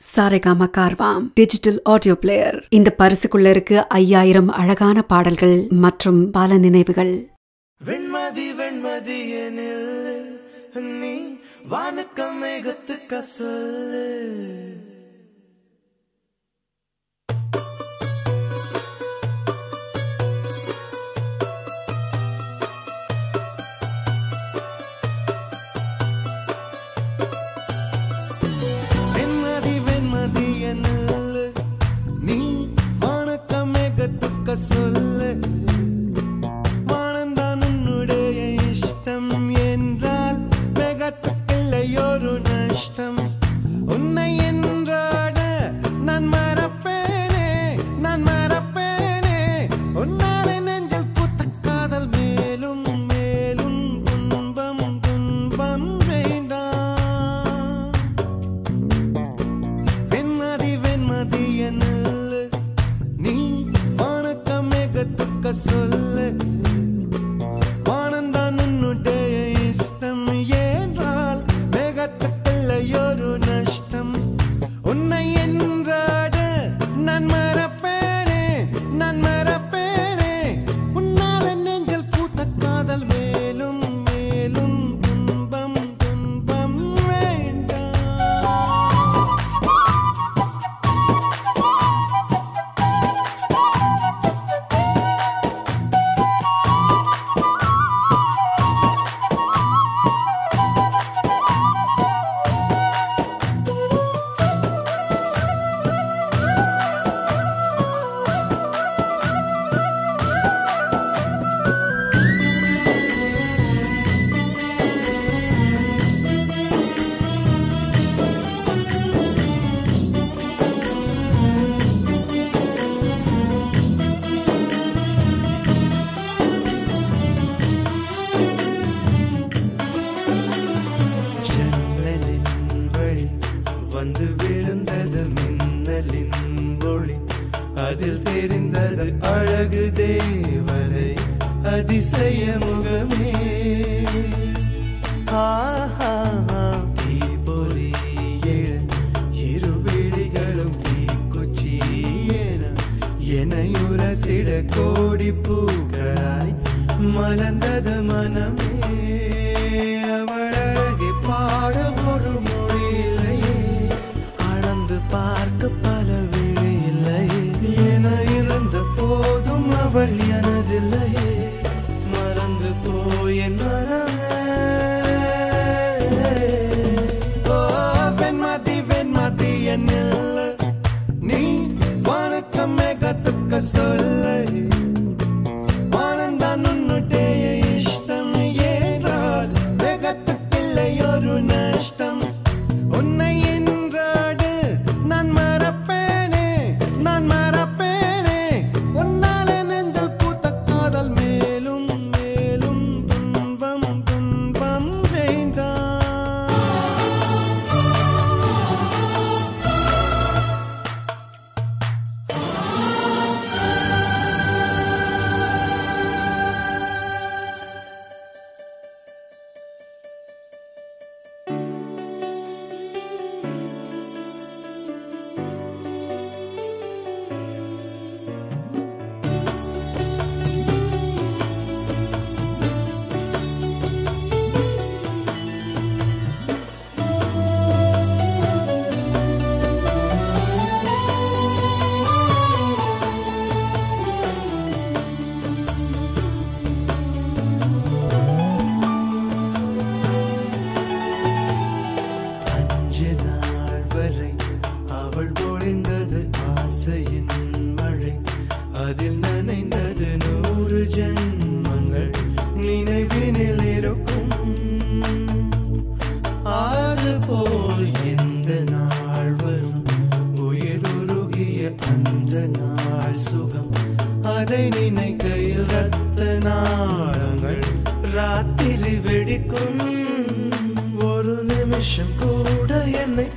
Saregama Carvaan digital audio player இந்த பரிசுக்குள்ள இருக்கு ஐயாயிரம் அழகான பாடல்கள் மற்றும் பல நினைவுகள் வெண்மதி வெண்மதி எனில் நீ வானுக்கம் மேகத்துக்க சொல்லு வெண்மதி வெண்மதி எனில் நீ வானுக்கம் மேகத்துக்க சொல்லு வானந்தான் உன்னுடைய இஷ்டம் என்றால் மேகத்துக்கில்லையொரு நஷ்டம் உன்னை என்றாட நான் மறப்பேனே நான் மறப்பேனே உன்னாலே நெஞ்சில் புத்த காதல் மேலும் மேலும் துன்பம் துன்பம் வேண்டாம் வெண்மதி வெண்மதி என்னல்ல நீ வானக்க மேகத்துக்க சொல்லு வானந்தான் உன்னுடைய இஷ்டம் என்றால் மேகத்துக்குள்ளையொரு நஷ்டம் உன்னை என்றாட நான் மறப்பேனே நான் மறப்பேனே உன்னால நெஞ்சில் பூத்த காதல் மேலும் மேலும் துன்பம் துன்பம் வேண்டாம் ஜன்னலின் வழி வந்து விழுந்தது மின்னலின் ஒளி அதில் தெரிந்தது அழகு தேவதை அதிசய முகமே ஆஹா தீபொறி எழ இரு விழிகளும் தீக்குச்சி என எனையுரசிட கோடி பூக்களாய் மலர்ந்தது மனமே அவள் அழகை பாட ஒரு மொழி இல்லையே அளந்து பார்க்க பல விழி இல்லையே என இருந்த போதும் அவள் எனதில்லையே மறந்து போய் என் மனமே ஓ வெண்மதி வெண்மதி என்னில்லை நீ வணக்கமே கத்துக்க சொல்லை வானந்தான் உன்னுடைய இஷ்டம் ஏற்றால் வேகத்துக்கில்லை ஒரு நஷ்டம் உன்னை என்றாடு நான் மறப்பேனே நான் மறப்பேனே உன்னாலே நெஞ்சல் பூத்த காதல் மேலும் மேலும் துன்பம் துன்பம் வேண்டாம் அஞ்சு நாள் வரை அவள் பொழிந்தது ஆசையின் மழை அதில் நனைந்தது நூறு ஜென்மங்கள் நினைவினில் இருக்கும் அது போல் எந்த நாள் வரும் உயிர் உருகிய அந்த நாள் சுகம் அதை நினைக்கையில் ரத்த நாளங்கள் ராத்திரி வெடிக்கும் ஒரு நிமிஷம் கூட என்னை